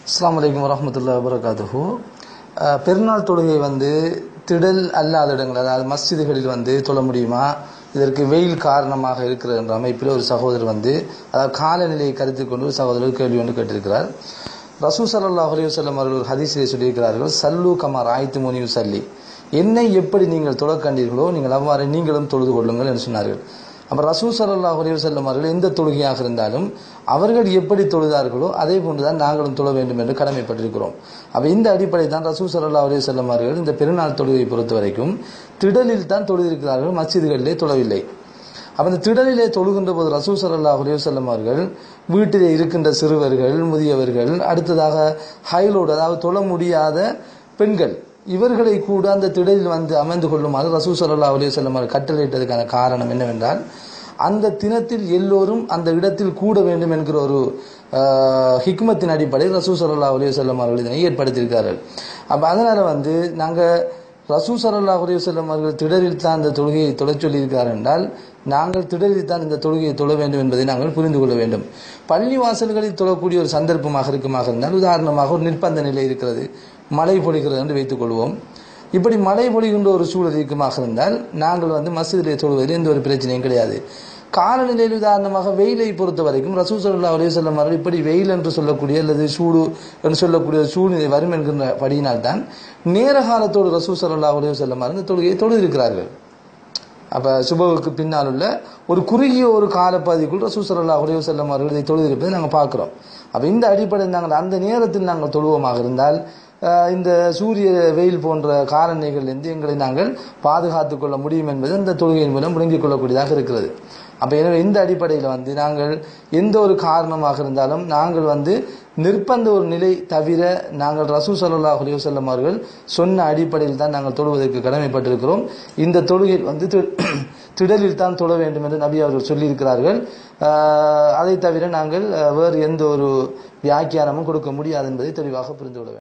அஸ்ஸலாமு அலைக்கும் வரஹ்மத்துல்லாஹி வபரகாத்துஹு அஹ், பெருநாள் தொழுகை வந்து திடல் அல்லாத இடங்கள் அதாவது மஸ்ஜிதுகளில் வந்து தொழ முடியுமா இதற்கு வெயில் காரணமாக இருக்கிறது என்ற அமைப்பில் ஒரு சகோதரர் வந்து அதாவது காலநிலையை கருத்தில் கொண்டு ஒரு சகோதரர் கேள்வி ஒன்று கேட்டிருக்கிறார் ரசூ சல்லாஹ் அலையுசல்லம் அவர்கள் ஒரு ஹதீஸிலே சொல்லியிருக்கிறார்கள் சல்லு கமார் ஆயத்து முனிவு சல்லி என்னை எப்படி நீங்கள் தொழ கண்டீர்களோ நீங்கள் அவ்வாறு நீங்களும் தொழுது கொள்ளுங்கள் என்று சொன்னார்கள் அப்ப ரசூ சல்லாஹ் அலையுசல்லம் அவர்கள் எந்த தொழுகையாக இருந்தாலும் அவர்கள் எப்படி தொழுதார்களோ அதே போன்றுதான் நாங்களும் தொழ வேண்டும் என்று கடமைப்பட்டிருக்கிறோம் அப்ப இந்த அடிப்படை தான் ரசூ சல்லா அலையுசல்லம் அவர்கள் இந்த பெருநாள் தொழுகையை பொறுத்த வரைக்கும் திடலில் தான் தொழுதிருக்கிறார்கள் மஸ்ஜிதுகளிலே தொழவில்லை அப்ப இந்த திடலிலே தொழுகின்ற போது ரசூ சல்லாஹ் அலையுசல்லம் அவர்கள் வீட்டிலே இருக்கின்ற சிறுவர்கள் முதியவர்கள் அடுத்ததாக ஹைலோடு அதாவது தொழ முடியாத பெண்கள் இவர்களை கூட அந்த திடலில் வந்து அமர்ந்து கொள்ளுமாறு ரசூ சல்லா அலையுசல்லம் அவர்கள் கட்டளையிட்டதுக்கான காரணம் என்னவென்றால் அந்த தினத்தில் எல்லோரும் அந்த இடத்தில் கூட வேண்டும் என்கிற ஒரு ஆஹ், ஹிக்மத்தின் அடிப்படையில் ரசூ சல்லா அலையுசல்லம் அவர்கள் இதனை ஏற்படுத்தியிருக்கிறார்கள் அப்ப அதனால வந்து நாங்க ரசூ சல்லா அலையுசல்லம் அவர்கள் திடலில் தான் இந்த தொழுகையை தொழச் சொல்லியிருக்கிறார் என்றால் நாங்கள் திடலில் தான் இந்த தொழுகையை தொழ வேண்டும் என்பதை நாங்கள் புரிந்து கொள்ள வேண்டும் பள்ளி வாசல்களில் தொழக்கூடிய ஒரு சந்தர்ப்பமாக இருக்குமாக இருந்தால் உதாரணமாக ஒரு நிர்பந்த நிலை இருக்கிறது மழை பொழிகிறது என்று வைத்துக் கொள்வோம் இப்படி மழை பொழிகின்ற ஒரு சூழல் இருக்குமாக இருந்தால் நாங்கள் வந்து மசூதிலே தொழுவதில் எந்த ஒரு பிரச்சனையும் கிடையாது காலநிலையில் உதாரணமாக வெயிலை பொறுத்த வரைக்கும் ரசூ சல்லா அலையுசல்லம் அவர்கள் இப்படி வெயில் என்று சொல்லக்கூடிய அல்லது சூடு என்று சொல்லக்கூடிய ஒரு சூழ்நிலை வரும் என்கின்ற படியினால்தான் நேர காலத்தோடு ரசூ சல்லா அலையுசல்லம் அவர்கள் இந்த தொழுகையை தொழுதிருக்கிறார்கள் அப்ப சுபவுக்கு பின்னால் உள்ள ஒரு குறுகிய ஒரு காலப்பகுதிக்குள் ரசூ சல்லா அலைஹி வஸல்லம் அவர்கள் இதை தொழுதிருப்பதை நாங்கள் பார்க்கிறோம் அப்ப இந்த அடிப்படையில் நாங்கள் அந்த நேரத்தில் நாங்கள் தொழுவோமாக இருந்தால் அஹ், இந்த சூரிய வெயில் போன்ற காரணிகளிலிருந்து எங்களை நாங்கள் பாதுகாத்துக் கொள்ள முடியும் என்பது இந்த தொழுகையின் மூலம் விளங்கிக் கொள்ளக்கூடியதாக இருக்கிறது அப்ப எனவே இந்த அடிப்படையில் வந்து நாங்கள் எந்த ஒரு காரணமாக இருந்தாலும் நாங்கள் வந்து நிர்பந்த ஒரு நிலை தவிர நாங்கள் ரசூ சல்லாஹ் அலையுசல்லம் அவர்கள் சொன்ன அடிப்படையில் தான் நாங்கள் தொழுவதற்கு கடமைப்பட்டிருக்கிறோம் இந்த தொழுகையில் வந்து தி- திடலில் தான் தொழ வேண்டும் என்று நபி அவர்கள் சொல்லியிருக்கிறார்கள் ஆஹ், அதை தவிர நாங்கள் அஹ், வேறு எந்த ஒரு வியாக்கியானமும் கொடுக்க முடியாது என்பதை தெளிவாக புரிந்து கொள்ள வேண்டும்